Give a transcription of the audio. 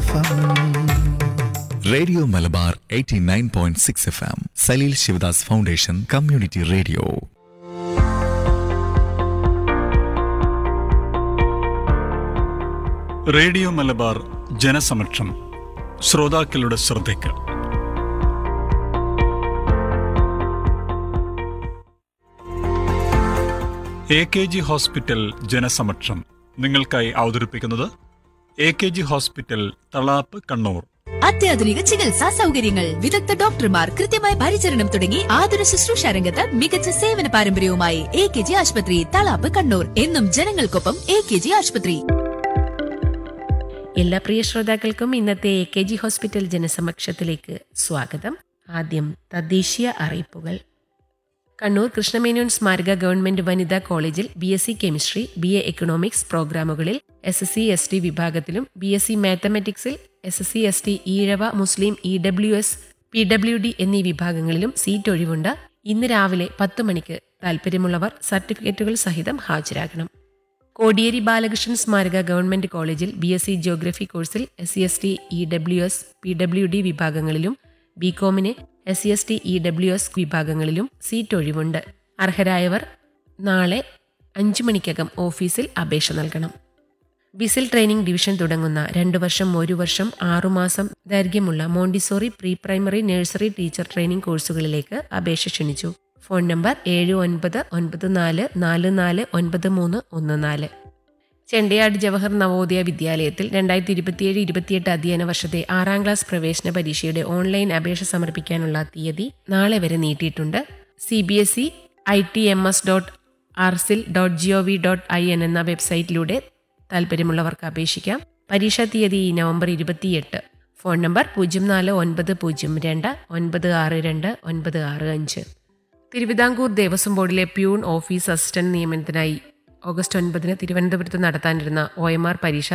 F M radio Malabar 89.6 F M Saleel Sivadas foundation community radio radio Malabar ജനസമക്ഷം ശ്രോതാക്കളുടെ ശ്രദ്ധയ്ക്ക് എ കെ ജി ഹോസ്പിറ്റൽ ജനസമക്ഷം നിങ്ങൾക്കായി അവതരിപ്പിക്കുന്നത് A K G hospital Thalap Kannur അത്യാധുനിക ചികിത്സാ സൗകര്യങ്ങൾ വിദഗ്ധ ഡോക്ടർമാർ കൃത്യമായ പരിചരണം തുടങ്ങി ആതുര ശുശ്രൂഷ രംഗത്ത് മികച്ച സേവന പാരമ്പര്യവുമായി എ കെ ജി ആശുപത്രി തളാപ്പ് കണ്ണൂർ എന്നും ജനങ്ങൾക്കൊപ്പം എ കെ ജി ആശുപത്രി എല്ലാ പ്രിയ ശ്രോതാക്കൾക്കും ഇന്നത്തെ എ കെ ജി ഹോസ്പിറ്റൽ ജനസമക്ഷത്തിലേക്ക് സ്വാഗതം ആദ്യം തദ്ദേശീയ അറിയിപ്പുകൾ കണ്ണൂർ കൃഷ്ണമേനോൻ സ്മാരക ഗവൺമെന്റ് വനിതാ കോളേജിൽ B S C chemistry B A economics പ്രോഗ്രാമുകളിൽ S S C S T വിഭാഗത്തിലും ബി എസ് സി മാത്തമാറ്റിക്സിൽ S S C S T Ezhava മുസ്ലിം E W S P W D എന്നീ വിഭാഗങ്ങളിലും സീറ്റ് ഒഴിവുണ്ട് ഇന്ന് രാവിലെ പത്ത് മണിക്ക് താൽപ്പര്യമുള്ളവർ സർട്ടിഫിക്കറ്റുകൾ സഹിതം ഹാജരാകണം കോടിയേരി ബാലകൃഷ്ണൻ സ്മാരക ഗവൺമെന്റ് കോളേജിൽ ബി എസ് സി ജിയോഗ്രഫി കോഴ്സിൽ S C S T E W S P W D വിഭാഗങ്ങളിലും ബി കോമിന് S C S T E W S വിഭാഗങ്ങളിലും സീറ്റ് ഒഴിവുണ്ട് അർഹരായവർ നാളെ അഞ്ചു മണിക്കകം ഓഫീസിൽ അപേക്ഷ നൽകണം വിസിൽ ട്രെയിനിംഗ് ഡിവിഷൻ തുടങ്ങുന്ന രണ്ടു വർഷം ഒരു വർഷം ആറുമാസം ദൈർഘ്യമുള്ള Montessori pre primary nursery teacher training കോഴ്സുകളിലേക്ക് അപേക്ഷ ക്ഷണിച്ചു ഫോൺ നമ്പർ ഏഴ് ഒൻപത് ഒൻപത് നാല് നാല് നാല് ഒൻപത് മൂന്ന് ഒന്ന് നാല് ചെണ്ടയാട് ജവഹർ നവോദയ വിദ്യാലയത്തിൽ രണ്ടായിരത്തി ഇരുപത്തിയേഴ് ഇരുപത്തിയെട്ട് അധ്യയന വർഷത്തെ ആറാം ക്ലാസ് പ്രവേശന പരീക്ഷയുടെ ഓൺലൈൻ അപേക്ഷ സമർപ്പിക്കാനുള്ള തീയതി നാളെ വരെ നീട്ടിയിട്ടുണ്ട് C B S E I T M S dot RCIL dot G O V dot I N എന്ന വെബ്സൈറ്റിലൂടെ താല്പര്യമുള്ളവർക്ക് അപേക്ഷിക്കാം പരീക്ഷാ തീയതി ഈ നവംബർ ഇരുപത്തിയെട്ട് ഫോൺ നമ്പർ പൂജ്യം നാല് ഒൻപത് പൂജ്യം രണ്ട് ഒൻപത് ആറ് രണ്ട് ഒൻപത് ആറ് അഞ്ച് തിരുവിതാംകൂർ ദേവസ്വം ബോർഡിലെ പ്യൂൺ ഓഫീസ് അസിസ്റ്റന്റ് നിയമനത്തിനായി ഓഗസ്റ്റ് ഒൻപതിന് തിരുവനന്തപുരത്ത് നടത്താനിരുന്ന ഒ എം ആർ പരീക്ഷ